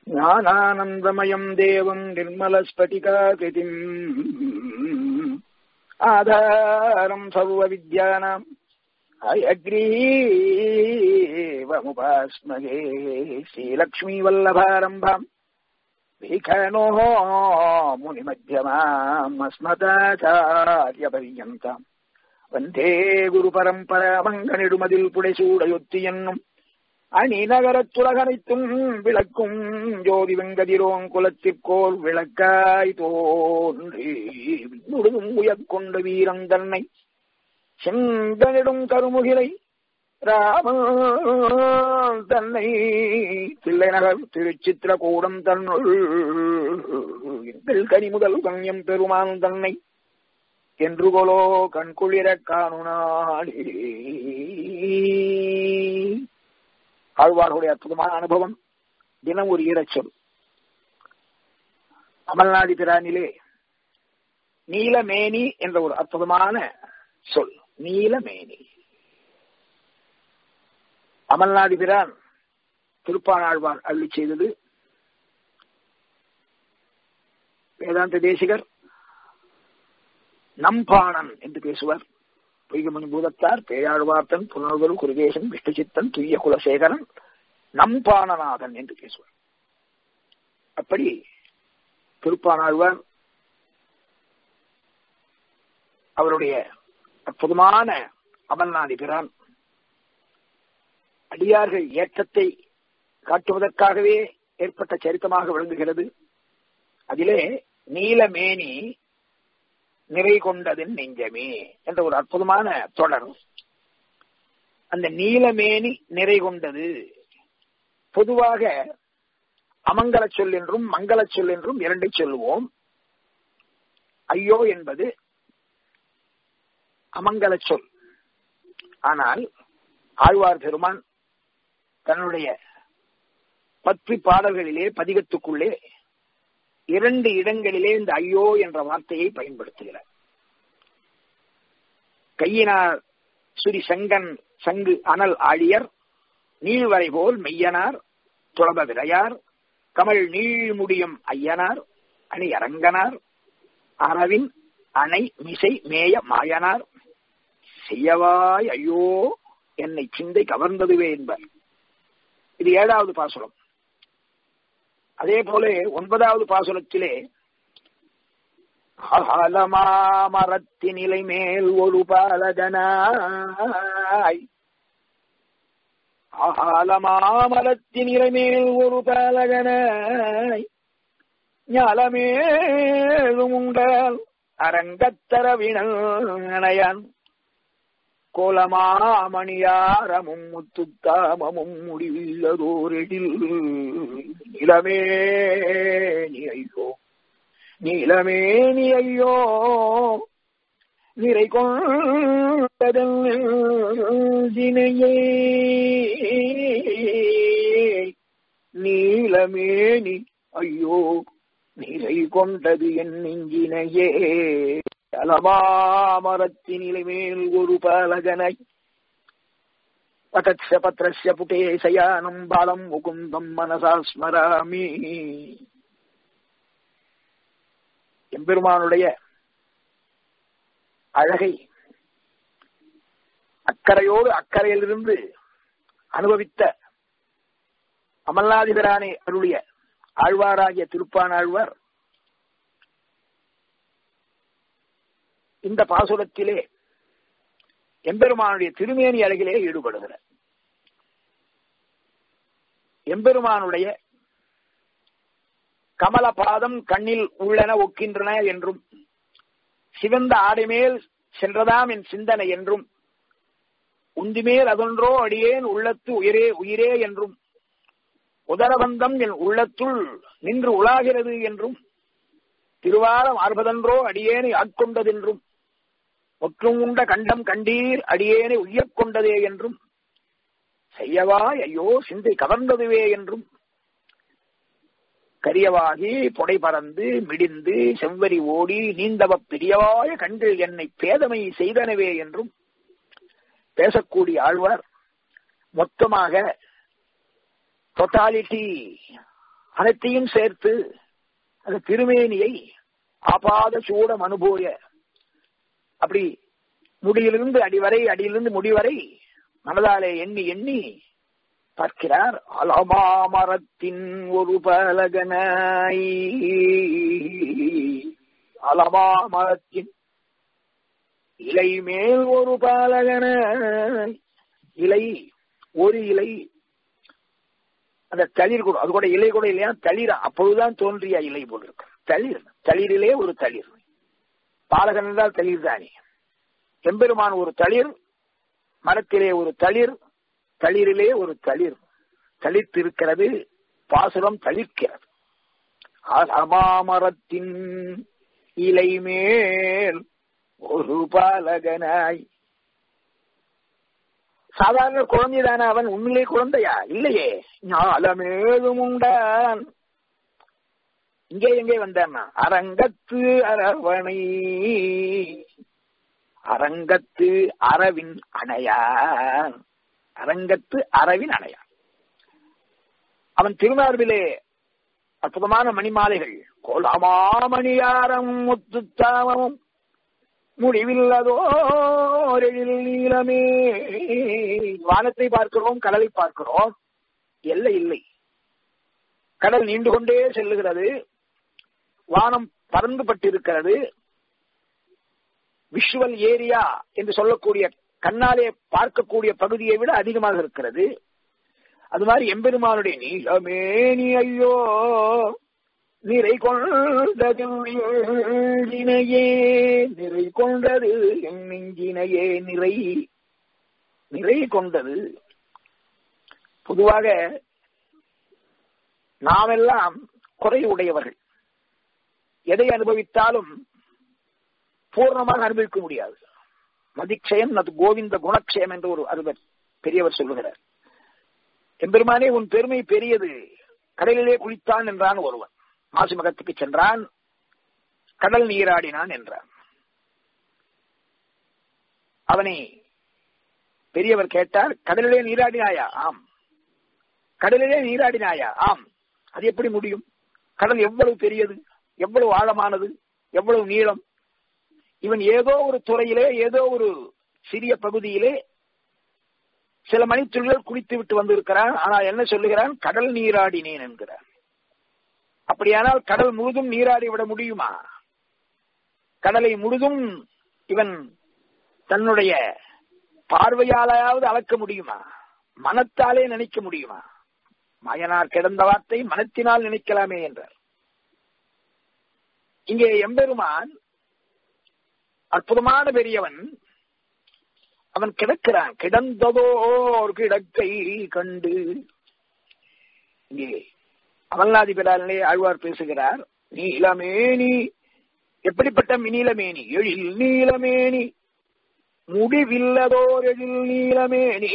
ஞானானந்தமயம் தேவம் நிர்மலஸ்பட்டிகாகிருதிம் ஆதாரம் சர்வ வித்யானாம் அயக்ரீவமுபாஸ்மகே ஸ்ரீலக்ஷ்மீ வல்லபாரம்பாம் விகனோ முனிமத்தியமாம் அஸ்மதாச்சாரிய பரியந்தாம் வந்தே குரு பரம்பராமங்கனிடுமதில் புடைசூடையொத்தி என்னும் அணி நகரத்துலகனைத்தும் விளக்கும் ஜோதி வெங்கதிரோங் குலத்திற்கோர் விளக்காய் தோன்றி முழுதும் உயர்கொண்ட வீரன் தன்னை செங்கனிடும் கருமுகிலை ராமன் தன்னை தில்லை நகர் திருச்சித்திரகூடம் தன்னுள் கனி முதல் கண்யம் பெருமான் தன்னை என்று கொலோ கண்குளிர காணுனாளே ஆழ்வார்களுடைய அற்புதமான அனுபவம் தினம் ஒரு ஈரச்சொல் அமல்நாடி பிரானிலே நீலமேனி என்ற ஒரு அற்புதமான சொல் நீலமேனி அமல்நாடி பிரான் திருப்பானாழ்வார் அள்ளி செய்தது வேதாந்த தேசிகர் நம்பாணன் என்று பேசுவார் பொய்கமணி பூதத்தார் பேயாழ்வார்த்தன் புனர்வரு குருகேசன் விஷ்ணுசித்தன் துய்ய குலசேகரன் நம்பாணநாதன் என்று பேசுவார் அப்படி திருப்பானாழ்வார் அவருடைய அற்புதமான அமல்நாடி பிரான் அடியார்கள் ஏற்றத்தை காட்டுவதற்காகவே ஏற்பட்ட சரித்தமாக விளங்குகிறது அதிலே நீலமேனி நிறை கொண்டதின் நெஞ்சமே என்ற ஒரு அற்புதமான தொடர் அந்த நீலமேனி நிறை கொண்டது பொதுவாக அமங்கல சொல் என்றும் மங்கள சொல் என்றும் இரண்டை சொல்லுவோம் ஐயோ என்பது அமங்கல சொல் ஆனால் ஆழ்வார் பெருமான் தன்னுடைய பத்து பாடல்களிலே பதிகத்துக்குள்ளே இரண்டு இடங்களிலே இந்த ஐயோ என்ற வார்த்தையை பயன்படுத்துகிறார் கையினார் சுரி சங்கன் சங்கு அனல் ஆழியர் நீள்வரை போல் மெய்யனார் துளப விரையார் கமல் நீழ்முடியும் ஐயனார் அணி அரங்கனார் அரவின் அணை மிசை மேய மாயனார் செய்யவாய் ஐயோ என்னை சிந்தை கவர்ந்ததுவே என்பர் இது ஏழாவது பாசுரம் அதே போல ஒன்பதாவது பாசுரத்திலே மரத்தின் நிலை மேல் ஒரு பாலகனாய் ஆலமாமரத்தின் நிலை மேல் ஒரு பாலகனாய் ஞாலமேழும் உண்டால் அரங்கத்தரவினயன் கோலமாமணியாரமும் முத்துத்தாமமும் முடிவில்லதோரெடில் நிலமே நீ ஐயோ நீலமே நீ ஐயோ நிறை கொண்டதினையே நீலமேனி ஐயோ நிறை கொண்டது என் நெஞ்சினையே அலமாமரத்தினிலை மேல் ஒரு பாலகனை பதத்ய பத்ரஸ்ய புட்டே சயானம் பாலம் முகுந்தம் மனசா ஸ்மராமி எம்பெருமானுடைய அழகை அக்கறையோடு அக்கறையிலிருந்து அனுபவித்த அமல்நாதிபரானே அருளிய ஆழ்வாராகிய திருப்பானாழ்வார் இந்த பாசுரத்திலே எம்பெருமானுடைய திருமேனி அழகிலே ஈடுபடுகிறார் எம்பெருமானுடைய கமல பாதம் கண்ணில் உள்ளன ஒக்கின்றன என்றும் சிவந்த ஆடை மேல் சென்றதாம் என் சிந்தனை என்றும் உந்திமேல் அதொன்றோ அடியேன் உள்ளத்து உயிரே உயிரே என்றும் உதரபந்தம் என் உள்ளத்துள் நின்று உலாகிறது என்றும் திருவாரம் ஆர்பதன்றோ அடியேனை ஆட்கொண்டதென்றும் ஒற்றும் உண்ட கண்டம் கண்டீர் அடியேனை உய்யக் கொண்டதே என்றும் செய்யவாய் ஐயோ சிந்தை கவர்ந்ததுவே என்றும் கரியவாகி புடை பறந்து மிடிந்து செவ்வரி ஓடி நீந்தவ பிரியவாய கண்கள் என்னை பேதமை செய்தனவே என்றும் பேசக்கூடிய ஆழ்வார் மொத்தமாக டொட்டாலிட்டி அனைத்தையும் சேர்த்து அந்த திருமேனியை ஆபாத சூடம் அனுபூய அப்படி முடியிலிருந்து அடிவரை அடியிலிருந்து முடிவரை மனதாலே எண்ணி எண்ணி பார்க்கிறார் அலமாமரத்தின் ஒரு பலகனாய் அலமாமரத்தின் இலை மேல் ஒரு பாலகனாய் இலை ஒரு இலை அந்த தளிர் கூட அது கூட இலை கூட இல்லையா தளிர் அப்பொழுதுதான் தோன்றிய இலை போல் இருக்கு தளிர் தளிரிலே ஒரு தளிர் பாலகன் என்றால் தளிர் தானே எம்பெருமான் ஒரு தளிர் மரத்திலே ஒரு தளிர் தளிரிலே ஒரு தளிர் தளித்திருக்கிறது பாசுரம் தளிர்க்கிறது அமாமரத்தின் இலை மேல் ஒரு பாலகனாய் சாதாரண குழந்தைதான அவன் உண்மையிலே குழந்தையா இல்லையே ஞாலமேதும் உண்டான் இங்கே எங்கே வந்தான்னா அரங்கத்து அரவணை அரங்கத்து அரவின் அணையான் அரங்கத்து அரவின் அணையான் அவன் திருமார்பிலே அற்புதமான மணிமாலைகள் கோலமாமணியாரம் முத்துத்தாமமும் முடிவில்லதோரெழில் நீளமே வானத்தை பார்க்கிறோம் கடலை பார்க்கிறோம் எல்லை இல்லை கடல் நீண்டு கொண்டே செல்லுகிறது வானம் பறந்து பட்டிருக்கிறது விஷுவல் ஏரியா என்று சொல்லக்கூடிய கண்ணாலே பார்க்கக்கூடிய பகுதியை விட அதிகமாக இருக்கிறது அது மாதிரி எம்பெருமானுடைய நீளமேனி ஐயோ நிறை கொண்டதினையே நிறை கொண்டது என் நெஞ்சினையே நிறை நிறை கொண்டது பொதுவாக நாமெல்லாம் குறை உடையவர்கள் எதை அனுபவித்தாலும் பூர்ணமாக அனுபவிக்க முடியாது மதிக்ஷயம் அது கோவிந்த குணக்ஷயம் என்று ஒரு அறுவர் பெரியவர் சொல்லுகிறார் எம்பெருமானே உன் பெருமை பெரியது கடலிலே குளித்தான் என்றான் ஒருவன் மாசிமகத்துக்கு சென்றான் கடல் நீராடினான் என்றான் அவனை பெரியவர் கேட்டார் கடலிலே நீராடினாயா ஆம் கடலிலே நீராடினாயா ஆம் அது எப்படி முடியும் கடல் எவ்வளவு பெரியது எவ்வளவு ஆழமானது எவ்வளவு நீளம் இவன் ஏதோ ஒரு துறையிலே ஏதோ ஒரு சிறிய பகுதியிலே சில மணித்துளிகள் குளித்து விட்டு வந்திருக்கிறான் ஆனால் என்ன சொல்லுகிறான் கடல் நீராடினேன் என்கிறான் அப்படியானால் கடல் முழுதும் நீராடி விட முடியுமா கடலை முழுதும் இவன் தன்னுடைய பார்வையாலாவது அளக்க முடியுமா மனத்தாலே நினைக்க முடியுமா மயனார் கிடந்த வார்த்தை மனத்தினால் நினைக்கலாமே என்றார் இங்கே எம்பெருமான் அற்புதமான பெரியவன் அவன் கிடக்கிறான் கிடந்ததோர் கிடக்கை கண்டு இங்கே அமல்நாதி பிராலே ஆழ்வார் பேசுகிறார் நீலமேனி எப்படிப்பட்ட நீலமேனி எழில் நீலமேனி முடிவில்லதோர் எழில் நீலமேனி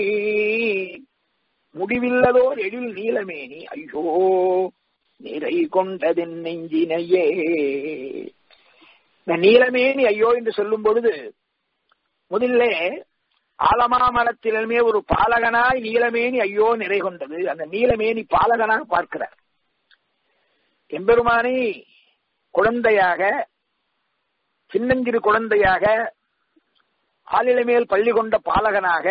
முடிவில்லதோர் எழில் நீலமேனி ஐயோ நிறை கொண்டதென் நெஞ்சினையே இந்த நீலமேனி ஐயோ என்று சொல்லும் பொழுது முதல்ல ஆலமாமரத்திலுமே ஒரு பாலகனாய் நீலமேனி ஐயோ நிறை கொண்டது அந்த நீலமேனி பாலகனாக பார்க்கிறார் எம்பெருமானை குழந்தையாக சின்னஞ்சிறு குழந்தையாக ஆளிலை மேல் பள்ளி கொண்ட பாலகனாக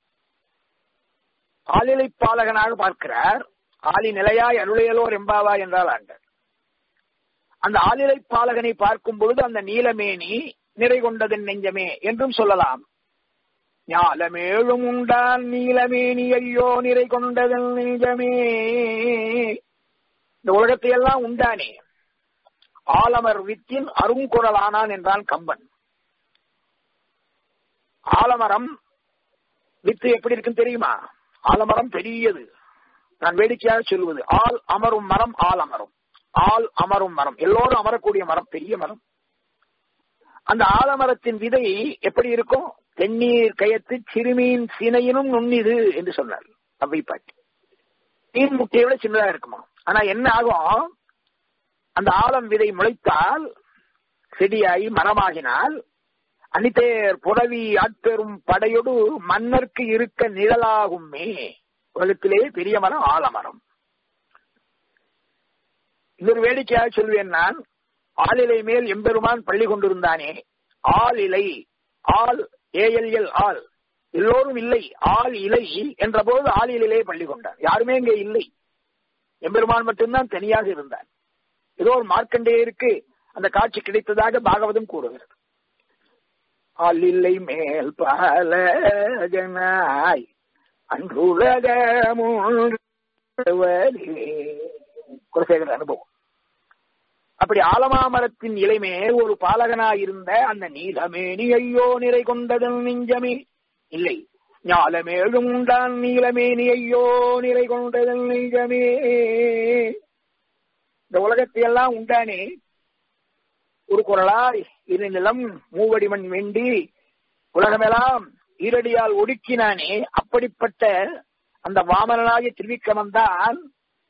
ஆளிலை பாலகனாக பார்க்கிறார் ஆளி நிலையாய் அருளையலோர் எம்பாவா என்றால் ஆண்டார் அந்த ஆளிலை பாலகனை பார்க்கும் பொழுது அந்த நீலமேனி நிறை கொண்டதன் நெஞ்சமே என்றும் சொல்லலாம் ஞாலமேழும் உண்டான் நீலமேனி ஐயோ நிறை கொண்டதன் நெஞ்சமே இந்த உலகத்தை எல்லாம் உண்டானே ஆலமர் வித்தின் அருங்குரலானான் என்றான் கம்பன் ஆலமரம் வித்து எப்படி இருக்குன்னு தெரியுமா ஆலமரம் பெரியது நான் வேடிக்கையாக சொல்வது ஆள் அமரும் மரம் ஆள் அமரும் ஆள் அமரும் மரம் எல்லோரும் அமரக்கூடிய மரம் பெரிய மரம் அந்த ஆலமரத்தின் விதை எப்படி இருக்கும் தென்னீர் கயத்து சிறுமீன் சினையினும் நுண்ணிது என்று சொன்னார் அவ்வை பாட்டி மீன் முட்டையை விட சின்னதா இருக்குமா ஆனா என்ன ஆகும் அந்த ஆலம் விதை முளைத்தால் செடியாகி மரமாகினால் அனிதேர் புறவி ஆட்பெரும் படையொடு மன்னர்க்கு இருக்க நிழலாகுமே உலகத்திலே பெரிய மரம் ஆலமரம் இன்னொரு வேடிக்கையாக சொல்வேன் நான் ஆளிலை மேல் எம்பெருமான் பள்ளி கொண்டிருந்தானே ஆள் இலை ஆள் ஏஎல்எல் ஆள் எல்லோரும் இல்லை ஆள் இலை என்ற போது ஆள் இலையிலே பள்ளி கொண்டான் யாருமே இங்கே இல்லை எம்பெருமான் மட்டும்தான் தனியாக இருந்தான் ஏதோ ஒரு மார்க்கண்டேயருக்கு அந்த காட்சி கிடைத்ததாக பாகவதம் கூறுகிறது ஆள் இல்லை மேல் பாலகனாய் அன்றுலகமுள்ளவரே குலசேகர அனுபவம் அப்படி ஆலமாமரத்தின் இலைமே ஒரு பாலகனாய் இருந்த அந்த நீலமேனி ஐயோ நிறை கொண்டதன் நெஞ்சமே இல்லை ஞாலமேழும் உண்டான் நீலமேனி ஐயோ நிறை கொண்டதன் நெஞ்சமே இந்த உலகத்தை எல்லாம் உண்டானே ஒரு குரலாய் இரு நிலம் மூவடிமண் வேண்டி உலகமெல்லாம் ஈரடியால் ஒடுக்கினானே அப்படிப்பட்ட அந்த வாமனனாகிய திருவிக்கிரமன் தான்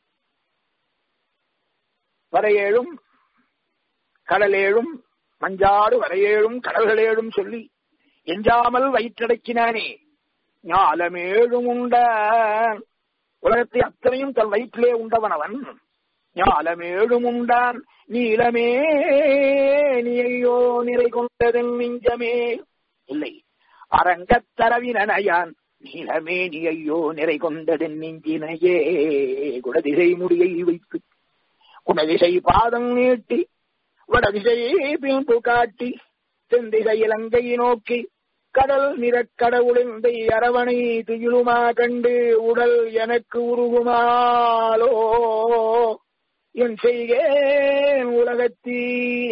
வரையேழும் கடலேழும் மஞ்சாடு வரையேழும் கடல்களேழும் சொல்லி எஞ்சாமல் வயிற்றடக்கினானே ஞாலமேழும் உண்டான் உலகத்தை அத்தனையும் தன் வயிற்றிலே உண்டவன் அவன் ஞாலமேழும் உண்டான் நீலமே நீயோ நிறை கொண்டதன் நெஞ்சமே இல்லை அரங்கத்தரவினயான் நீலமே நீ ஐயோ நிறை கொண்டதன் நெஞ்சினையே குடதிசை முடியை வைத்து குணதிசை பாதம் நீட்டி வடதிசை பின்பு காட்டி தென்திசை இலங்கை நோக்கி கடல் நிறக்கடவுளிந்தை அரவணை துயிலுமா கண்டு உடல் எனக்கு உருகுமாலோ என் செய்கேன் உலகத்தீ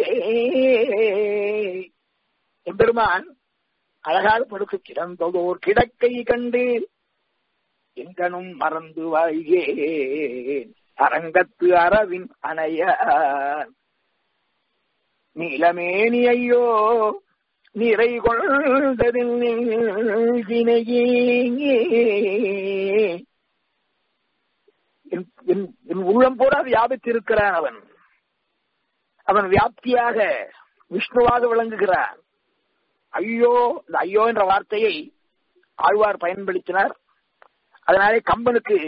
எம்பெருமான் அழகாக படுத்து கிடந்ததோர் கிடக்கை கண்டு எங்கனும் மறந்து வாய்கேன் அரங்கத்து அரவின் அணைய நீலமேனி ஐயோ நிறை கொண்டதில் என் உள்ளம் போல வியாபித்திருக்கிறான் அவன் அவன் வியாப்தியாக விஷ்ணுவாக விளங்குகிறான் ஐயோ இந்த ஐயோ என்ற வார்த்தையை ஆழ்வார் பயன்படுத்தினார் அதனாலே கம்பனுக்கு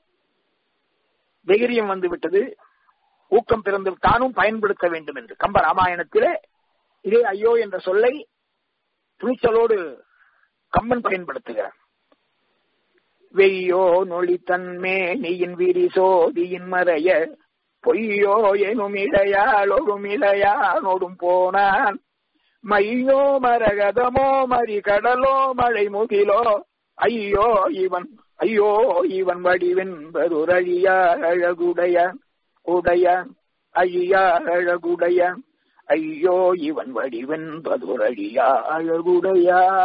தைரியம் வந்து விட்டது ஊக்கம் பிறந்து தானும் பயன்படுத்த வேண்டும் என்று கம்ப ராமாயணத்திலே இதே ஐயோ என்ற சொல்லை துணிச்சலோடு கம்பன் பயன்படுத்துகிறார் வெய்யோ நொழி தன்மேனியின் விரி சோதியின் மறைய பொய்யோ எனும் இளையாளொடும் இளையானோடும் போனான் மையோ மரகதமோ மறி கடலோ மழை முகிலோ ஐயோ இவன் ஐயோ இவன் வடிவென்பதுரழிய அழகுடைய உடைய ஐயா அழகுடைய ஐயோ இவன் வடிவென்பதுரழிய அழகுடைய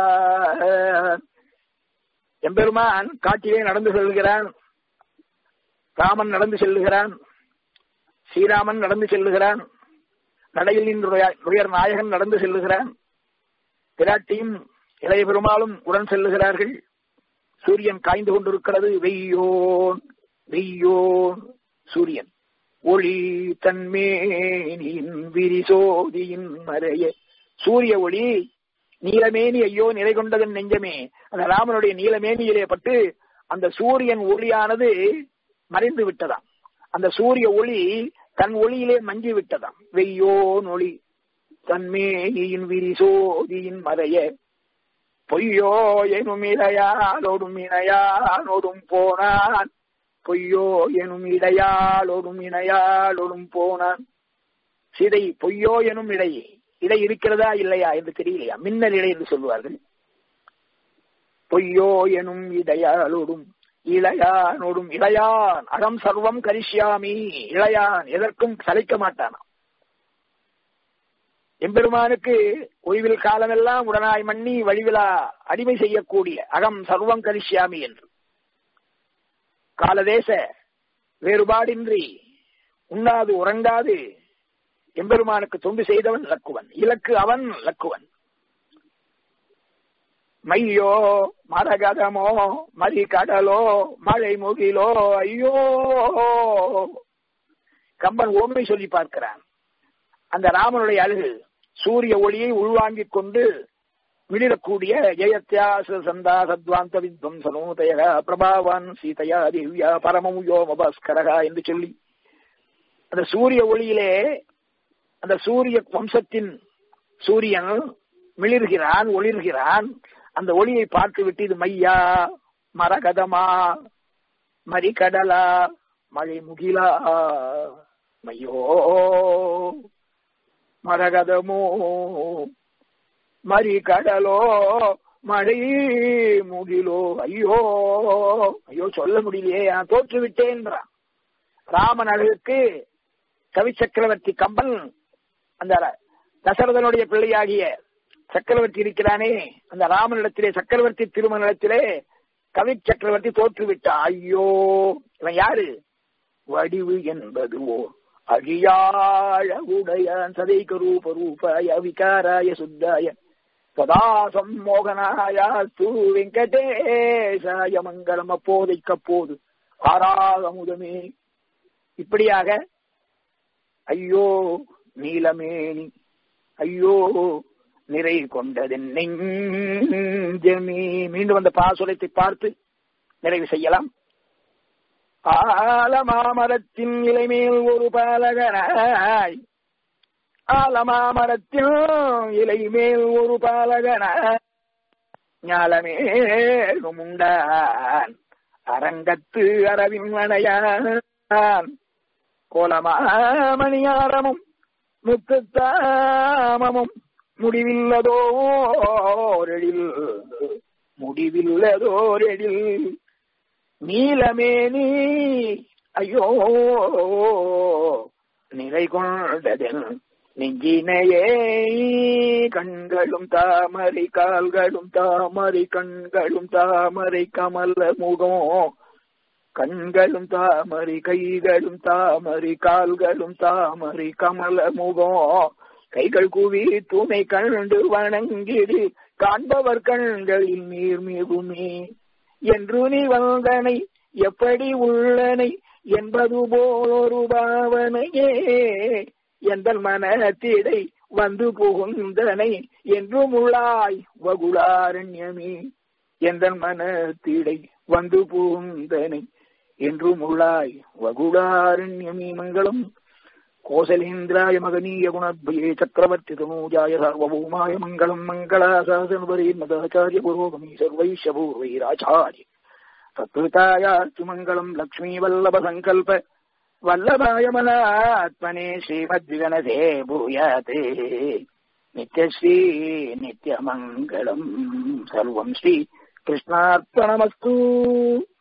எம்பெருமான் காட்டிலே நடந்து செல்கிறான் ராமன் நடந்து செல்லுகிறான் ஸ்ரீராமன் நடந்து செல்லுகிறான் நடையில் நுயர் நாயகன் நடந்து செல்லுகிறான் பிராட்டியும் இளைய பெருமாளும் உடன் செல்லுகிறார்கள் சூரியன் காய்ந்து கொண்டிருக்கிறது வெய்யோன் வெய்யோன் சூரியன் ஒளி தன்மேனியின் விரிசோதியின் மறைய சூரிய ஒளி நீலமேனி ஐயோ நிலை கொண்டதன் நெஞ்சமே அந்த ராமனுடைய நீலமேனியிலே பட்டு அந்த சூரியன் ஒளியானது மறைந்து விட்டதாம் அந்த சூரிய ஒளி தன் ஒளியிலே மங்கி விட்டதாம் வெய்யோன் ஒளி தன்மேனியின் விரிசோதியின் மறைய பொய்யோ எனும் இடையாலோடும் இணையாலோடும் போனான் பொய்யோ எனும் இடையாலோடும் இணையாலோடும் போனான் சிதை பொய்யோ எனும் இடை இடை இருக்கிறதா இல்லையா என்று தெரியலையா மின்னல் இடை என்று சொல்லுவார்கள் பொய்யோ எனும் இடையாலோடும் இளையானோடும் இளையான் அகம் சர்வம் கரிஷ்யாமி இளையான் எதற்கும் சளைக்க மாட்டானா எம்பெருமானுக்கு ஓய்வில் காலமெல்லாம் உடனாய் மண்ணி வழிவிழா அடிமை செய்யக்கூடிய அகம் சர்வம் கரிஷ்யாமி என்று காலதேச வேறுபாடின்றி உண்ணாது உறங்காது எம்பெருமானுக்கு தொண்டு செய்தவன் லக்குவன் இலக்கு அவன் லக்குவன் மையோ மரகதமோ மதி கடலோ மழை முகிலோ ஐயோ கம்பன் ஓமை சொல்லி பார்க்கிறான் அந்த ராமனுடைய அழகு சூரிய ஒளியை உள்வாங்கிக் கொண்டு விழிடக்கூடிய ஜெயத்யாச சந்தா சத்வாந்த வித்வம் சனோதய பிரபாவான் சீதையா திவ்யா பரமம் யோமபாஸ்கரகா என்று சொல்லி அந்த சூரிய ஒளியிலே அந்த சூரிய வம்சத்தின் சூரியன் மிளிர்கிறான் ஒளிர்கிறான் அந்த ஒளியை பார்த்து விட்டு இது மையா மரகதமா மறிகடலா மழை முகிலா மையோ மரகதமோ மறிகடலோ மழை முகிலோ ஐயோ ஐயோ சொல்ல முடியலையே நான் தோற்று விட்டேன்றான் ராமன் அழகுக்கு கவி சக்கரவர்த்தி கம்பன் அந்த தசரதனுடைய பிள்ளையாகிய சக்கரவர்த்தி இருக்கிறானே அந்த ராமனிடத்திலே சக்கரவர்த்தி திருமணத்திலே கவி சக்கரவர்த்தி தோற்று விட்டான் ஐயோ இவன் யாரு வடிவு என்பது ஓர் அழியாழ உடைய சதை கரூப ரூபாய விகாராய சுத்தாய சதா சம்மோகனாயாஸ்து வெங்கடேசாய மங்களம் அப்போதைக்கப்போது ஆராகமுதமே இப்படியாக ஐயோ நீலமேனி ஐயோ நிறை கொண்டதென் நெஞ்சமே மீண்டும் அந்த பாசுரத்தை பார்த்து நிறைவு செய்யலாம் ஆலமாமரத்தின் இலைமேல் ஒரு பாலகனாய் ஆலமாமரத்தில் இலை மேல் ஒரு பாலகனாய் ஞாலமேலும் உண்டான் அரங்கத்து அரவின் மனையான் கோலமாமணியாரமும் முத்துத்தாமமும் முடிவில்லதோரெழில் முடிவில்லதோரெழில் நீலமேனி ஐயோ நிறை கொண்டதன் நெஞ்சினையே கண்களும் தாமரை கால்களும் தாமரை கண்களும் தாமரை கமல முகம் கண்களும் தாமரை கைகளும் தாமரை கால்களும் தாமரை கமல முகம் கைகள் குவி துணை கண்டு வணங்கிடு காண்பவர் கண்களில் நீர் மிகுமே என்று நீ வந்தனை எப்படி உள்ளனை என்பது போல் ஒரு பாவனையே எந்த மனத்திடை வந்து புகுந்தனை என்றும் உள்ளாய் வகுளாரண்யமே எந்த மனத்திடை வந்து புகுந்தனை என்றும் உள்ளாய் வகுளாரண்யமே மங்களம் கோசலேந்திராய மகனீய குணத்வயே சக்கரவர்த்தி தனூஜாய சார்வபௌமாய மங்களம் மங்களாசாசனுபரே மதாச்சாரிய புரோகமி சர்வைஷபூர்வைராச்சாரிய தத்ருதாயாஸ்து மங்களம் லக்ஷ்மீ வல்லப சங்கல்ப வல்லபாய மனாத்மனே ஸ்ரீமத்விகனதே பூயாதே நித்யஸ்ரீ நித்யமங்கலம் சர்வம் ஸ்ரீ கிருஷ்ணார்ப்பணமஸ்து